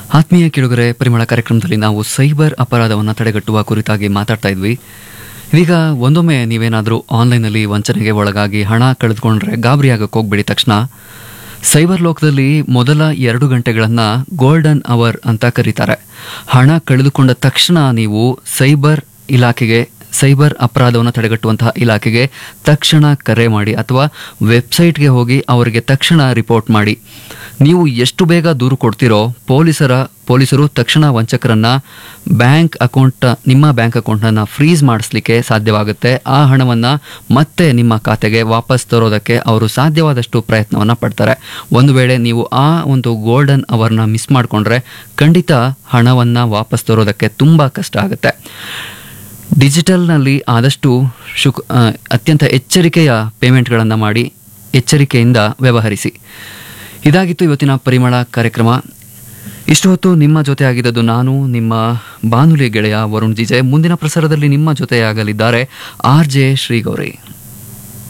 ಆತ್ಮೀಯ ಕಿಳುಗರೆ ಪರಿಮಳ ಕಾರ್ಯಕ್ರಮದಲ್ಲಿ ನಾವು ಸೈಬರ್ ಅಪರಾಧವನ್ನು ತಡೆಗಟ್ಟುವ ಕುರಿತಾಗಿ ಮಾತಾಡ್ತಾ ಇದ್ವಿ ಇದೀಗ ಒಂದೊಮ್ಮೆ ನೀವೇನಾದರೂ ಆನ್ಲೈನಲ್ಲಿ ವಂಚನೆಗೆ ಒಳಗಾಗಿ ಹಣ ಕಳೆದುಕೊಂಡ್ರೆ ಗಾಬರಿ ಆಗಕ್ಕೆ ಹೋಗ್ಬೇಡಿ ತಕ್ಷಣ ಸೈಬರ್ ಲೋಕದಲ್ಲಿ ಮೊದಲ ಎರಡು ಗಂಟೆಗಳನ್ನು ಗೋಲ್ಡನ್ ಅವರ್ ಅಂತ ಕರೀತಾರೆ ಹಣ ಕಳೆದುಕೊಂಡ ತಕ್ಷಣ ನೀವು ಸೈಬರ್ ಇಲಾಖೆಗೆ ಸೈಬರ್ ಅಪರಾಧವನ್ನು ತಡೆಗಟ್ಟುವಂತಹ ಇಲಾಖೆಗೆ ತಕ್ಷಣ ಕರೆ ಮಾಡಿ ಅಥವಾ ವೆಬ್ಸೈಟ್ಗೆ ಹೋಗಿ ಅವರಿಗೆ ತಕ್ಷಣ ರಿಪೋರ್ಟ್ ಮಾಡಿ ನೀವು ಎಷ್ಟು ಬೇಗ ದೂರು ಕೊಡ್ತೀರೋ ಪೊಲೀಸರ ಪೊಲೀಸರು ತಕ್ಷಣ ವಂಚಕರನ್ನ ಬ್ಯಾಂಕ್ ಅಕೌಂಟ್ ನಿಮ್ಮ ಬ್ಯಾಂಕ್ ಅಕೌಂಟನ್ನು ಫ್ರೀಸ್ ಮಾಡಿಸ್ಲಿಕ್ಕೆ ಸಾಧ್ಯವಾಗುತ್ತೆ ಆ ಹಣವನ್ನು ಮತ್ತೆ ನಿಮ್ಮ ಖಾತೆಗೆ ವಾಪಸ್ ತರೋದಕ್ಕೆ ಅವರು ಸಾಧ್ಯವಾದಷ್ಟು ಪ್ರಯತ್ನವನ್ನು ಪಡ್ತಾರೆ ಒಂದು ವೇಳೆ ನೀವು ಆ ಒಂದು ಗೋಲ್ಡನ್ ಅವರ್ನ ಮಿಸ್ ಮಾಡಿಕೊಂಡ್ರೆ ಖಂಡಿತ ಹಣವನ್ನು ವಾಪಸ್ ತರೋದಕ್ಕೆ ತುಂಬ ಕಷ್ಟ ಆಗುತ್ತೆ ಡಿಜಿಟಲ್ನಲ್ಲಿ ಆದಷ್ಟು ಶುಕ್ ಆ, ಅತ್ಯಂತ ಎಚ್ಚರಿಕೆಯ ಪೇಮೆಂಟ್ಗಳನ್ನು ಮಾಡಿ ಎಚ್ಚರಿಕೆಯಿಂದ ವ್ಯವಹರಿಸಿ ಇದಾಗಿತ್ತು ಇವತ್ತಿನ ಪರಿಮಳ ಕಾರ್ಯಕ್ರಮ ಇಷ್ಟು ಹೊತ್ತು ನಿಮ್ಮ ಜೊತೆ ಆಗಿದ್ದದ್ದು ನಾನು ನಿಮ್ಮ ಬಾನುಲಿ ಗೆಳೆಯ ವರುಣ್ ಜಿಜೆ ಮುಂದಿನ ಪ್ರಸಾರದಲ್ಲಿ ನಿಮ್ಮ ಜೊತೆಯಾಗಲಿದ್ದಾರೆ ಆರ್ ಜೆ ಶ್ರೀಗೌರಿ